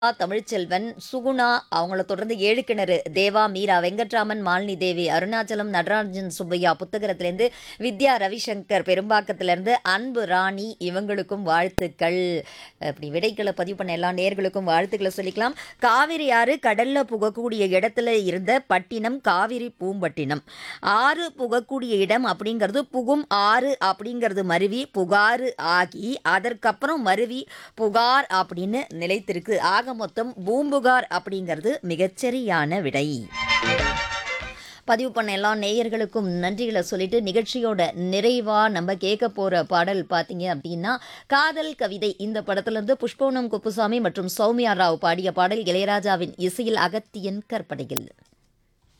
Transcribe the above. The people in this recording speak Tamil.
தமிழ்ச்செல்வன் சுகுணா அவங்கள தொடர்ந்து ஏழு கிணறு தேவா மீரா வெங்கட்ராமன் மாலினி தேவி அருணாச்சலம் நடராஜன் சுப்பையா புத்தகத்திலேருந்து வித்யா ரவிசங்கர் பெரும்பாக்கத்திலேருந்து அன்பு ராணி இவங்களுக்கும் வாழ்த்துக்கள் அப்படி விடைகளை பதிவு பண்ண எல்லா நேர்களுக்கும் வாழ்த்துக்களை சொல்லிக்கலாம் காவிரி ஆறு கடல்ல புகக்கூடிய இடத்துல இருந்த பட்டினம் காவிரி பூம்பட்டினம் ஆறு புகக்கூடிய இடம் அப்படிங்கிறது புகும் ஆறு அப்படிங்கிறது மருவி புகாறு ஆகி அதற்கப்புறம் மருவி புகார் அப்படின்னு நிலைத்திருக்கு ஆக மொத்தம் பூம்புகார் அப்படிங்கிறது மிகச்சரியான விடை பதிவு பண்ண எல்லா நேயர்களுக்கும் நன்றிகளை சொல்லிட்டு நிகழ்ச்சியோட நிறைவா நம்ம கேட்க போற பாடல் பார்த்தீங்க அப்படின்னா காதல் கவிதை இந்த படத்துல இருந்து புஷ்பவனம் குப்புசாமி மற்றும் சௌமியா ராவ் பாடிய பாடல் இளையராஜாவின் இசையில் அகத்தியன் கற்பனையில்